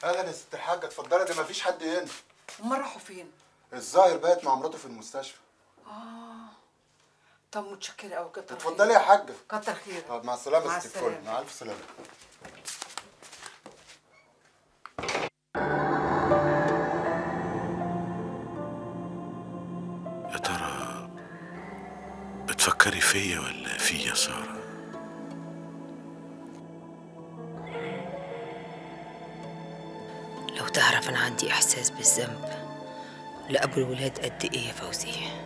اهلا يا ست الحاجه اتفضلي ده مفيش حد هنا هما راحوا فين؟ الظاهر بقت مع مراته في المستشفى طب متشكرة أوي كتر اتفضلي يا حاجه كتر خيرك طب مع السلامه مع يا ست الكل السلامة. مع الف سلامه يا ترى بتفكري فيا ولا في يا سارة لو تعرف أنا عندي إحساس بالذنب لأبو الولاد قد إيه يا فوزي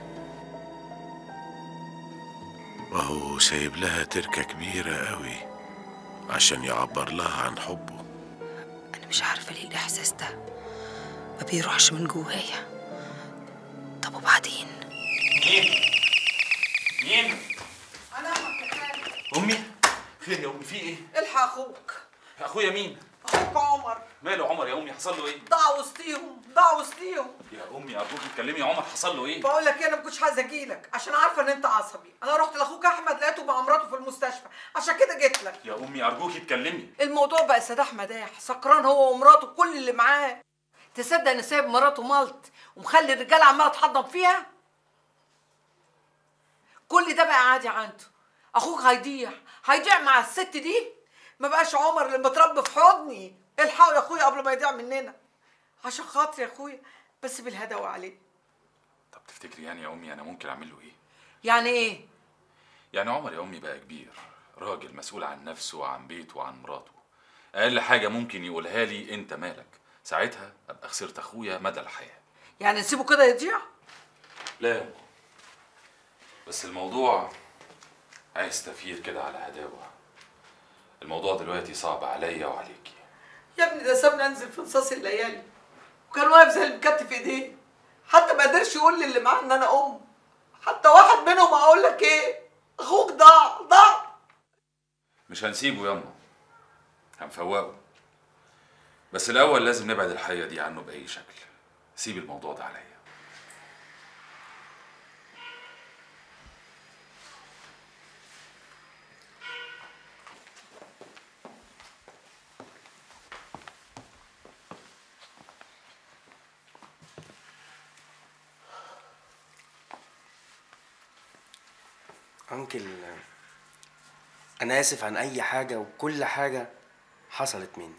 وهو سايب لها تركة كبيرة قوي عشان يعبر لها عن حبه أنا مش عارفة ليه الإحساس ده ما بيروحش من جوايا طب وبعدين مين؟ مين؟ أنا أمك أمي؟ خير يا أمي في إيه؟ الحق أخوك أخويا مين؟ أخوك عمر ماله عمر يا أمي حصل له إيه؟ ضاع وسطيهم ضاع وسطيهم يا أمي أرجوك اتكلمي يا عمر حصل له إيه؟ بقول لك إيه، انا ما كنتش عايزه اجيلك عشان عارفه ان انت عصبي انا رحت لاخوك احمد لقيته مع مراته في المستشفى عشان كده جيت لك يا أمي أرجوك اتكلمي الموضوع بقى سداح مداح سكران هو ومراته كل اللي معاه تصدق ان سايب مراته ملط ومخلي الرجاله عماله تحضن فيها كل ده بقى عادي عنده اخوك هيضيع هيضيع مع الست دي ما بقاش عمر اللي متربي في حضني الحقوا يا اخويا قبل ما يضيع مننا عشان خاطري يا اخويا بس بالهدوء عليه طب تفتكري يعني يا أمي أنا ممكن أعمل له إيه؟ يعني ايه يعني عمر يا أمي بقى كبير راجل مسؤول عن نفسه وعن بيته وعن مراته أقل حاجة ممكن يقولها لي أنت مالك ساعتها أبقى خسرت أخويا مدى الحياة يعني نسيبه كده يضيع لا يا أمي. بس الموضوع عايز تفكير كده على هداوة الموضوع دلوقتي صعب عليا وعليكي يا ابني ده سابني انزل في نصاص الليالي وكان واقف زي اللي مكتف ايديه حتى ما قدرش يقول لي اللي معاه ان انا ام حتى واحد منهم اقول لك ايه اخوك ضاع ضاع مش هنسيبه ياما هنفوقه بس الأول لازم نبعد الحية دي عنه بأي شكل سيب الموضوع ده عليا انكل انا اسف عن اي حاجه وكل حاجه حصلت مني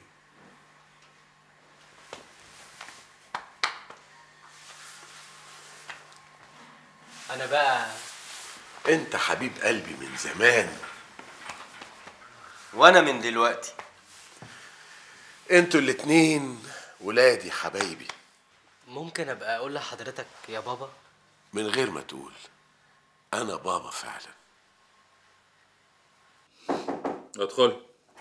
انا بقى انت حبيب قلبي من زمان وانا من دلوقتي انتوا الاتنين ولادي حبايبي ممكن ابقى اقول لحضرتك يا بابا من غير ما تقول انا بابا فعلا ادخل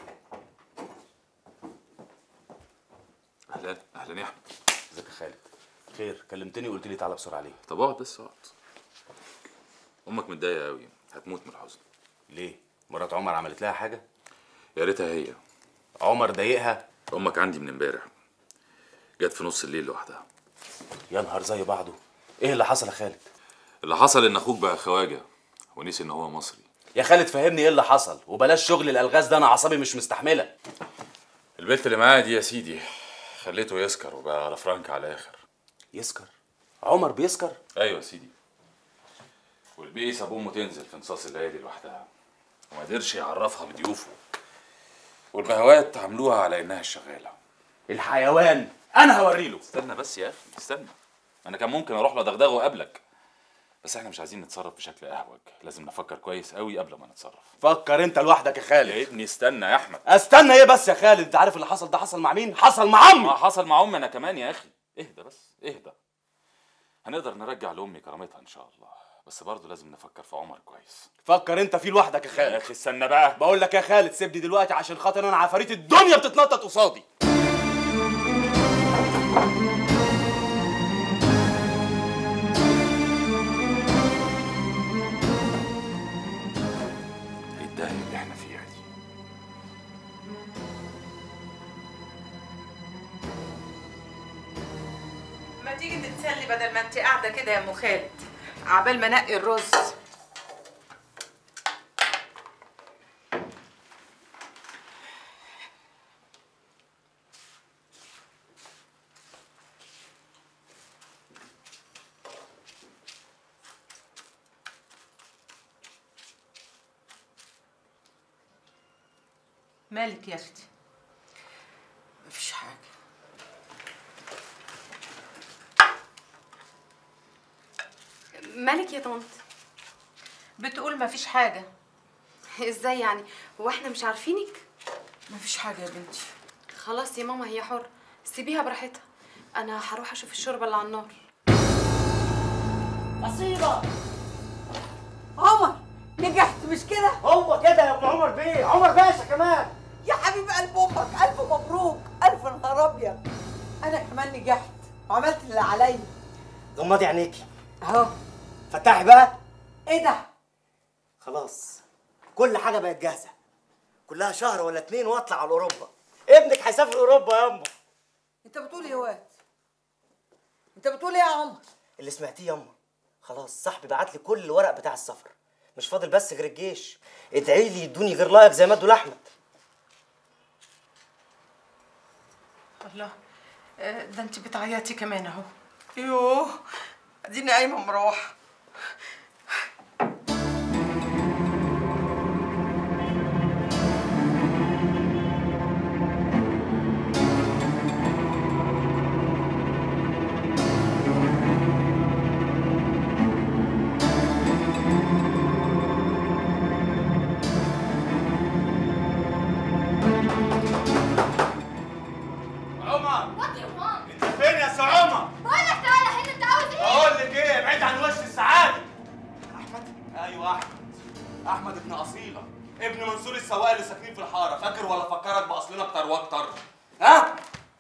أهلا أهلا يا أحمد ازيك يا خالد خير كلمتني وقلت لي تعالى بسرعه ليه طب اقعد بس اقعد أمك متضايقة أوي هتموت من الحزن ليه مرات عمر عملت لها حاجه يا ريتها هي عمر ضايقها أمك عندي من امبارح جت في نص الليل لوحدها يا نهار زي بعضه ايه اللي حصل يا خالد اللي حصل إن أخوك بقى خواجة ونسي إن هو مصري يا خالد فهمني ايه اللي حصل وبلاش شغل الالغاز ده انا اعصابي مش مستحمله البنت اللي معايا دي يا سيدي خليته يسكر وبقى على فرانك على الآخر يسكر عمر بيسكر ايوه يا سيدي والبيئي ساب امه تنزل في نصاص الليالي لوحدها وما قدرش يعرفها بضيوفه والبهوات عملوها على انها الشغاله الحيوان انا هوريله استنى بس يا اخي استنى انا كان ممكن اروح له ادغدغه قبلك بس احنا مش عايزين نتصرف بشكل اهوج لازم نفكر كويس قوي قبل ما نتصرف فكر انت لوحدك يا خالد يا ابني استنى يا احمد استنى ايه بس يا خالد انت عارف اللي حصل ده حصل مع مين حصل مع عمي ما حصل مع امي انا كمان يا اخي اهدى بس اهدى هنقدر نرجع لامي كرامتها ان شاء الله بس برضه لازم نفكر في عمر كويس فكر انت فيه لوحدك يا يا خالد اخي استنى بقى بقول لك يا خالد سيبني دلوقتي عشان خاطر انا عفاريت الدنيا بتتنطط قصادي ايه الداهيه اللي احنا فيها دي ما تيجي تتسلي بدل ما انت قاعده كده يا ام خالد عبال ما انقي الرز مالك يا اختي مفيش حاجه مالك يا طنط بتقول مفيش حاجه ازاي يعني هو احنا مش عارفينك مفيش حاجه يا بنتي خلاص يا ماما هي حرة سيبيها براحتها انا هروح اشوف الشوربه اللي على النار مصيبه عمر نجحت مش كده هو كده يا ابن عمر بيه عمر باشا كمان يا حبيب قلب امك الف مبروك الف نهار ابيض انا كمان نجحت وعملت اللي عليا غمضي عينيكي اهو فتحي بقى ايه ده خلاص كل حاجه بقت جاهزه كلها شهر ولا اتنين واطلع على اوروبا ابنك هيسافر اوروبا يا امه انت بتقول ايه يا واد انت بتقول ايه يا عمر اللي سمعتيه يا امه خلاص صاحبي بعت لي كل الورق بتاع السفر مش فاضل بس غير الجيش ادعي لي يدوني غير لايك زي ما ادوا لاحمد الله آه، ده انت بتعيطي كمان اهو يوه اديني قايمه مروحه عمر وات يو وان انت فين يا سي عمر؟ بقول لك تعالى هنا انت عاوز ايه؟ بقول لك ايه ابعد عن وش السعاده احمد ايوه احمد احمد ابن اصيله ابن منصور السواق اللي ساكنين في الحاره فاكر ولا فكرك باصلنا اكتر واكتر ها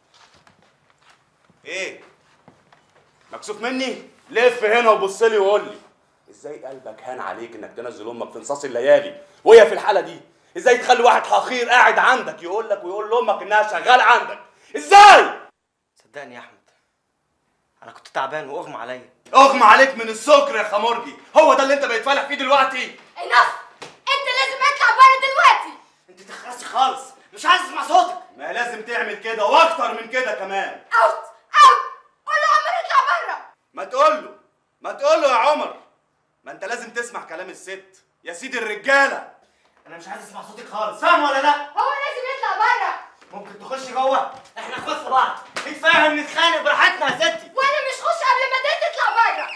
ايه مكسوف مني لف هنا وبص لي وقول لي ازاي قلبك هان عليك انك تنزل امك في نصاص الليالي وهي في الحاله دي ازاي تخلي واحد حقير قاعد عندك يقول لك ويقول لامك انها شغال عندك ازاي صدقني يا احمد انا كنت تعبان واغمى عليا اغمى عليك من السكر يا خمرجي هو ده اللي انت بقيت فالح فيه دلوقتي انف انت لازم اطلع بره دلوقتي انت تخلصي خالص مش عايز اسمع صوتك ما لازم تعمل كده واكتر من كده كمان اوت اوت قول له عمر اطلع بره ما تقول له ما تقول له يا عمر ما انت لازم تسمع كلام الست يا سيدي الرجاله انا مش عايز اسمع صوتك خالص فاهم ولا لا هو لازم يطلع بره ممكن تخش جوه احنا اخوات في بعض نتفاهم نتخانق براحتنا يا ستي وانا مش خش قبل ما انت تطلع بره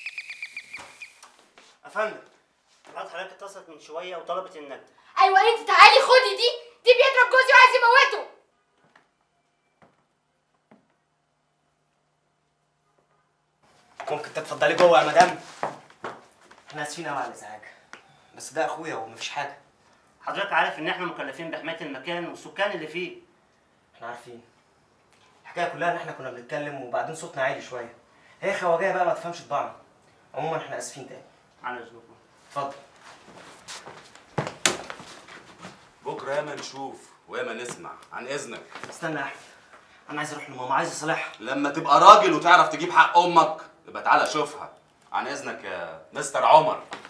يا فندم مرات حضرتك اتصلت من شويه وطلبت النجدة ايوه انت تعالي خدي دي دي بيضرب جوزي وعايز يموته ممكن تتفضلي جوه يا مدام احنا اسفين قوي على الازعاج بس ده اخويا ومفيش حاجه حضرتك عارف ان احنا مكلفين بحمايه المكان والسكان اللي فيه احنا عارفين الحكايه كلها ان احنا كنا بنتكلم وبعدين صوتنا عالي شويه هي خواجايه بقى ما تفهمش طباعنا عموما احنا اسفين تاني على اذنكم اتفضل بكره ياما نشوف وياما نسمع عن اذنك استنى يا احمد انا عايز اروح لماما عايز اصالحها لما تبقى راجل وتعرف تجيب حق امك يبقى تعالى شوفها عن اذنك يا مستر عمر